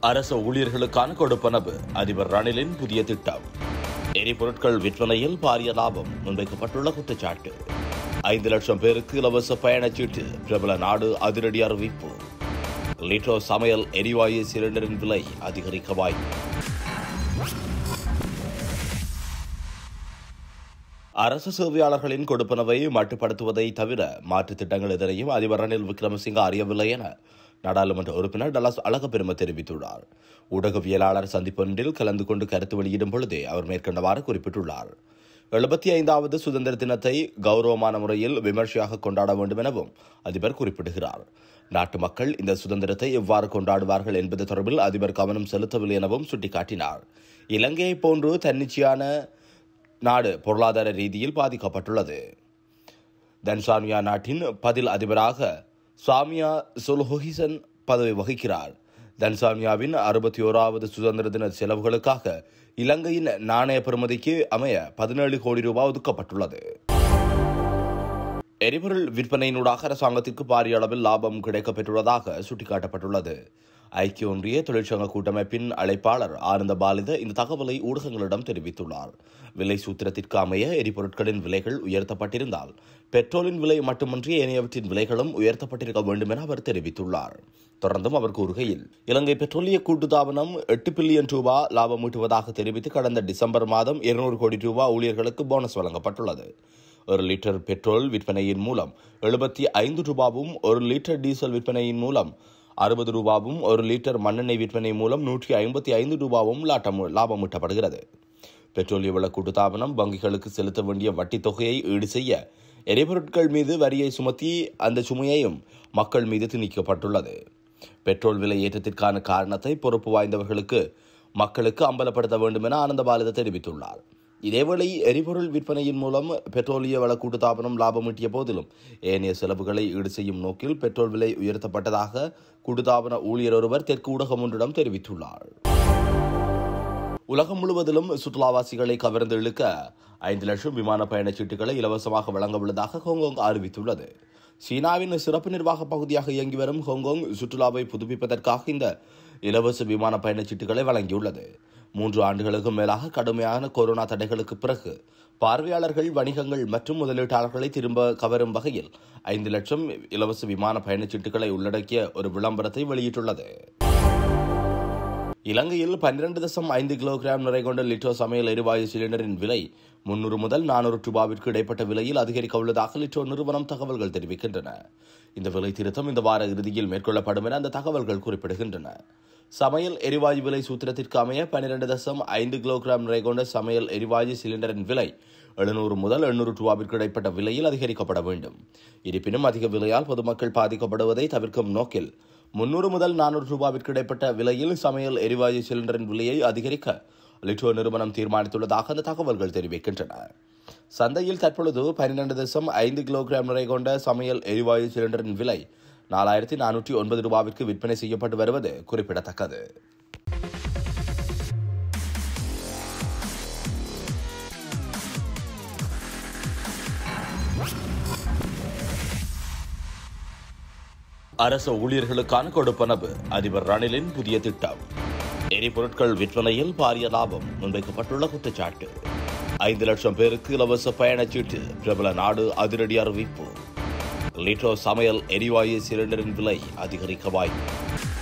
அரசு ஊழியர்களுக்கான கொடுப்பனவு அதிபர் ரணிலின் புதிய திட்டம் எரிபொருட்கள் விற்பனையில் பாரிய லாபம் முன்வைக்கப்பட்டுள்ள குற்றச்சாட்டு ஐந்து லட்சம் பேருக்கு இலவச பயணச்சீட்டு பிரபல நாடு அதிரடி அறிவிப்பு லிட்டோ சமையல் எரிவாயு சிலிண்டரின் விலை அதிகரிக்க வாய்ப்பு அரசு சேவையாளர்களின் கொடுப்பனவை மட்டுப்படுத்துவதை தவிர மாற்றுத் திட்டங்கள் எதனையும் அதிபர் ரணில் விக்ரமசிங்க அறியவில்லை என நாடாளுமன்ற உறுப்பினர் டலாஸ் அழகப்பெரும தெரிவித்துள்ளார் ஊடகவியலாளர் சந்திப்பொன்றில் கலந்து கொண்டு கருத்து வெளியிடும் பொழுதே அவர் மேற்கண்டவாறு குறிப்பிட்டுள்ளார் எழுபத்தி ஐந்தாவது சுதந்திர தினத்தை கௌரவமான முறையில் விமர்சையாக கொண்டாட வேண்டும் எனவும் அதிபர் குறிப்பிடுகிறார் நாட்டு மக்கள் இந்த சுதந்திரத்தை எவ்வாறு கொண்டாடுவார்கள் என்பது தொடர்பில் அதிபர் கவனம் செலுத்தவில்லை எனவும் சுட்டிக்காட்டினார் இலங்கையை போன்று தன்னிச்சையான நாடு பொருளாதார ரீதியில் பாதிக்கப்பட்டுள்ளது தன்சானியா நாட்டின் பதில் அதிபராக சாமியா சுல்ஹொஹிசன் பதவி வகிக்கிறார் தன்சானியாவின் அறுபத்தி ஓராவது சுதந்திர தின செலவுகளுக்காக இலங்கையின் நாணய பெறுமதிக்கு அமைய பதினேழு கோடி ரூபாய் ஒதுக்கப்பட்டுள்ளது எரிபொருள் விற்பனையினூடாக அரசாங்கத்திற்கு பாரிய அளவில் லாபம் கிடைக்கப்பெற்றுள்ளதாக சுட்டிக்காட்டப்பட்டுள்ளது ஐக்கிய ஒன்றிய தொழிற்சங்க கூட்டமைப்பின் அழைப்பாளர் ஆனந்த பாலித இந்த தகவலை ஊடகங்களிடம் தெரிவித்துள்ளார் விலை சூத்திரத்திற்கு அமைய எரிபொருட்களின் விலைகள் உயர்த்தப்பட்டிருந்தால் பெட்ரோலின் விலை மட்டுமின்றி ஏனையவற்றின் விலைகளும் உயர்த்தப்பட்டிருக்க வேண்டும் என அவர் தெரிவித்துள்ளார் தொடர்ந்தும் அவர் கூறுகையில் இலங்கை பெட்ரோலிய கூட்டுத்தாபனம் எட்டு பில்லியன் ரூபாய் லாபம் ஈட்டுவதாக தெரிவித்து கடந்த டிசம்பர் மாதம் இருநூறு கோடி ரூபாய் ஊழியர்களுக்கு போனஸ் வழங்கப்பட்டுள்ளது ஒரு லிட்டர் பெட்ரோல் விற்பனையின் மூலம் எழுபத்தி ஐந்து ரூபாவும் ஒரு லிட்டர் டீசல் விற்பனையின் மூலம் அறுபது ரூபாவும் ஒரு லிட்டர் மண்ணெண்ணெய் விற்பனை மூலம் நூற்றி ஐம்பத்தி ஐந்து ரூபாவும் லாட்டம் லாபம் ஈட்டப்படுகிறது பெட்ரோலிய வள கூட்டுத்தாபனம் வங்கிகளுக்கு செலுத்த வேண்டிய வட்டி தொகையை ஈடு செய்ய எரிபொருட்கள் மீது வரியை சுமத்தி அந்த சுமையையும் மக்கள் மீது திணிக்கப்பட்டுள்ளது பெட்ரோல் விலை ஏற்றத்திற்கான காரணத்தை பொறுப்பு வாய்ந்தவர்களுக்கு மக்களுக்கு அம்பலப்படுத்த வேண்டும் என ஆனந்த பாலித தெரிவித்துள்ளார் இதேவேளை எரிபொருள் விற்பனையின் மூலம் பெட்ரோலிய வள கூட்டுத்தாபனம் லாபம் ஈட்டிய போதிலும் ஏனைய செலவுகளை ஈடு செய்யும் நோக்கில் பெட்ரோல் விலை உயர்த்தப்பட்டதாக கூட்டுத்தாபன ஊழியர் ஒருவர் தெற்கு ஊடகம் ஒன்றிடம் தெரிவித்துள்ளார் உலகம் முழுவதிலும் சுற்றுலாவாசிகளை கவர்ந்து இழுக்க ஐந்து லட்சம் விமான பயணச் சீட்டுகளை இலவசமாக வழங்க உள்ளதாக ஹாங்காங் அறிவித்துள்ளது சீனாவின் சிறப்பு நிர்வாக பகுதியாக இயங்கி வரும் ஹாங்காங் சுற்றுலாவை புதுப்பிப்பதற்காக இந்த இலவச விமான பயணச் சீட்டுகளை வழங்கியுள்ளது மூன்று ஆண்டுகளுக்கும் மேலாக கடுமையான கொரோனா தடைகளுக்கு பிறகு பார்வையாளர்கள் வணிகங்கள் மற்றும் முதலீட்டாளர்களை திரும்ப கவரும் வகையில் ஐந்து லட்சம் இலவச விமான பயணச்சீட்டுகளை உள்ளடக்கிய ஒரு விளம்பரத்தை வெளியிட்டுள்ளது இலங்கையில் பன்னிரண்டு தசம் ஐந்து கிலோகிராம் நிறை கொண்ட லிட்டோ சமையல் எரிவாயு சிலிண்டரின் விலை முன்னூறு முதல் நானூறு ரூபாவிற்கு இடைப்பட்ட விலையில் அதிகரிக்க உள்ளதாக லிட்டோ நிறுவனம் தகவல்கள் தெரிவிக்கின்றன இந்த விலை திருத்தம் இந்த வார இறுதியில் மேற்கொள்ளப்படும் என அந்த தகவல்கள் குறிப்பிடுகின்றன சமையல் எரிவாயு விலை சூத்திரத்திற்கு அமைய பன்னிரண்டு தசம் ஐந்து கிலோகிராம் நிறை கொண்ட சமையல் எரிவாயு சிலிண்டரின் விலை எழுநூறு முதல் எண்ணூறு ரூபாவிற்கு இடைப்பட்ட விலையில் அதிகரிக்கப்பட வேண்டும் இருப்பினும் அதிக விலையால் பொதுமக்கள் பாதிக்கப்படுவதை தவிர்க்கும் நோக்கில் முன்னூறு முதல் நானூறு ரூபாவிற்கு இடைப்பட்ட விலையில் சமையல் எரிவாயு சிலிண்டரின் விலையை அதிகரிக்க லிட்டோ நிறுவனம் தீர்மானித்துள்ளதாக அந்த தகவல்கள் தெரிவிக்கின்றன சந்தையில் தற்பொழுது பன்னிரண்டு தசம் ஐந்து கிலோகிராம் நிறை கொண்ட சமையல் எரிவாயு சிலிண்டரின் விலை நாலாயிரத்தி நானூற்றி ஒன்பது ரூபாவிற்கு விற்பனை செய்யப்பட்டு வருவது குறிப்பிடத்தக்கது அரசு ஊழியர்களுக்கான கொடுப்பனவு அதிபர் ரணிலின் புதிய திட்டம் எரிபொருட்கள் விற்பனையில் பாரிய லாபம் முன்வைக்கப்பட்டுள்ள குற்றச்சாட்டு ஐந்து லட்சம் பேருக்கு இலவச பயணச்சீட்டு பிரபல நாடு அதிரடி அறிவிப்பு லிட்டோ சமையல் எரிவாயு சிலிண்டரின் விலை அதிகரிக்க வாய்ப்பு